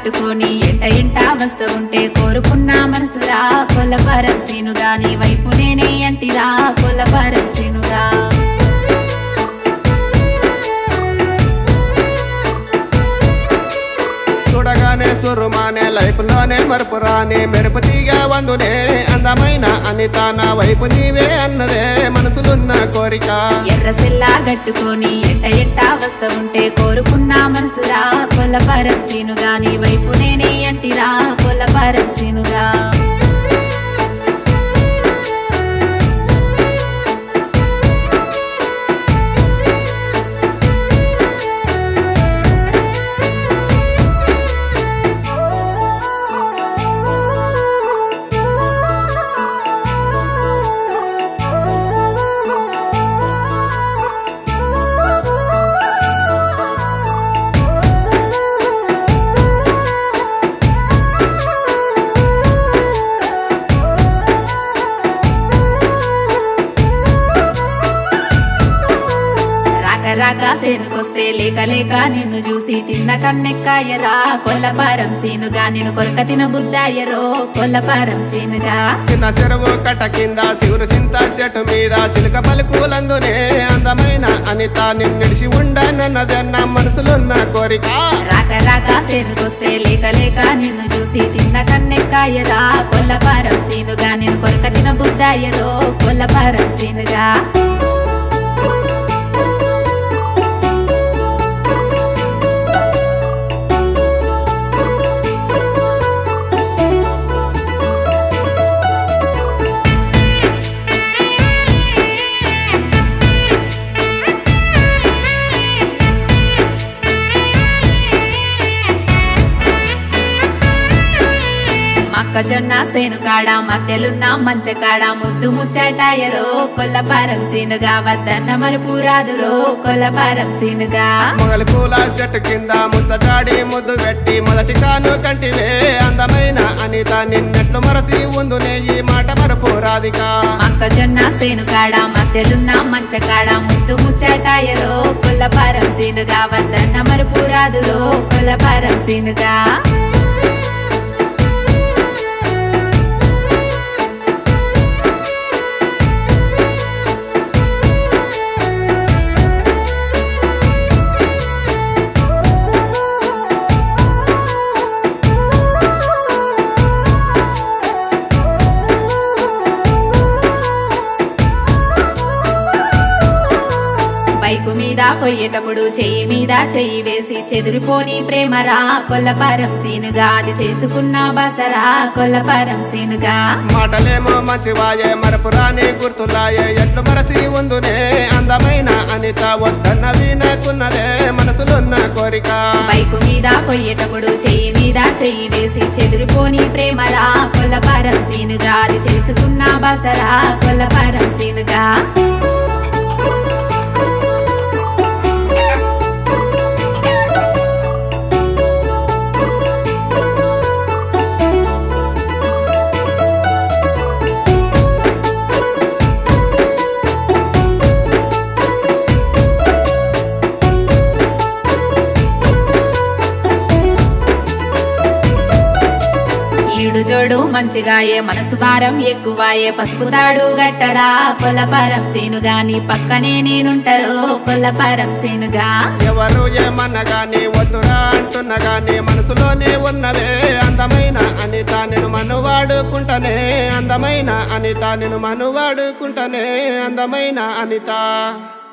కట్టుకొని ఎంట ఎంట వస్తూ ఉంటే కోరుకున్న మనసురా కొల్లపరం సీనుగా నీ వైపు నేనే అంటిరా కొల్లపరం సీనుగా చూడగానే సురుమానే లైఫ్ లోనే మరుపురానే మెరుపు తీగ వందునే అందమైన అనిత నా వైపు నీవే అన్నదే మనసులున్న కోరిక ఎర్ర సెల్లా కట్టుకొని ఎంట ఎంట వస్తూ ఉంటే కోరుకున్న మనసురా కొల్లపరం సీనుగా నీ వైపు నేనే అంటిరా కొల్లపరం సీనుగా రాక రాక సేనుకొస్తే లేక లేక నిన్ను చూసి తిన్న కన్నెక్కాయరా కొల్లపారం సీనుగా నిన్ను కొరక తిన బుద్ధాయరో కొల్లపారం సీనుగా చిన్న చెరువు కట్ట కింద శివురు చింత చెట్టు మీద సిలుక పలుకులందునే అందమైన అనిత నిన్నిడిసి ఉండనన్నదన్న మనసులున్న కోరిక రాక రాక సేనుకొస్తే లేక లేక నిన్ను చూసి తిన్న కన్నెక్కాయరా కొల్లపారం సీనుగా నిన్ను కొరక తిన బుద్ధాయరో కొల్లపారం సీనుగా మొక్కజొన్న సేను కాడ మధ్యలున్న మంచ కాడ ముద్దు ముచ్చటాయరో కొల్లపారం సీనుగా వద్దన్న మరుపు రాదురో కొల్లపారం సీనుగా మొగలి పూల చెట్టు కింద ముచ్చటాడి ముద్దు పెట్టి మొదటి కాను కంటివే అందమైన అనిత నిన్నట్లు మరసి ఉందునే ఈ మాట మరపు రాధిక మొక్కజొన్న సేను కాడ మధ్యలున్న మంచ కాడ ముద్దు ముచ్చటాయరో కొల్లపారం సీనుగా వద్దన్న మరుపు రాదురో కొల్లపారం సీనుగా బైకు మీద పోయేటప్పుడు చెయ్యి మీద చెయ్యి వేసి చెదిరిపోని ప్రేమరా కొల్లపారం సీనుగా అది చేసుకున్న బసరా కొల్లపారం సీనుగా మాటలేమో మంచివాయే మరపు రాని గుర్తులాయే ఎట్లు మరసి ఉందునే అందమైన అనిత వద్దన్న వినకున్నదే మనసులున్న కోరిక బైకు మీద పోయేటప్పుడు చెయ్యి మీద చెయ్యి వేసి చెదిరిపోని ప్రేమరా కొల్లపారం సీనుగా అది చేసుకున్న బసరా కొల్లపారం సీనుగా ఈడు జోడు మంచిగాయే మనసు భారం ఎక్కువాయే పసుపు తాడు గట్టరా కొల్లపారం సీనుగా నీ పక్కనే నేనుంటరో కొల్లపారం సీనుగా ఎవరు ఏమన్నా గాని వద్దురా అంటున్నా గాని మనసులోనే ఉన్నవే అందమైన అనిత నేను మనువాడుకుంటనే అందమైన అనిత నేను మనువాడుకుంటనే అందమైన అనిత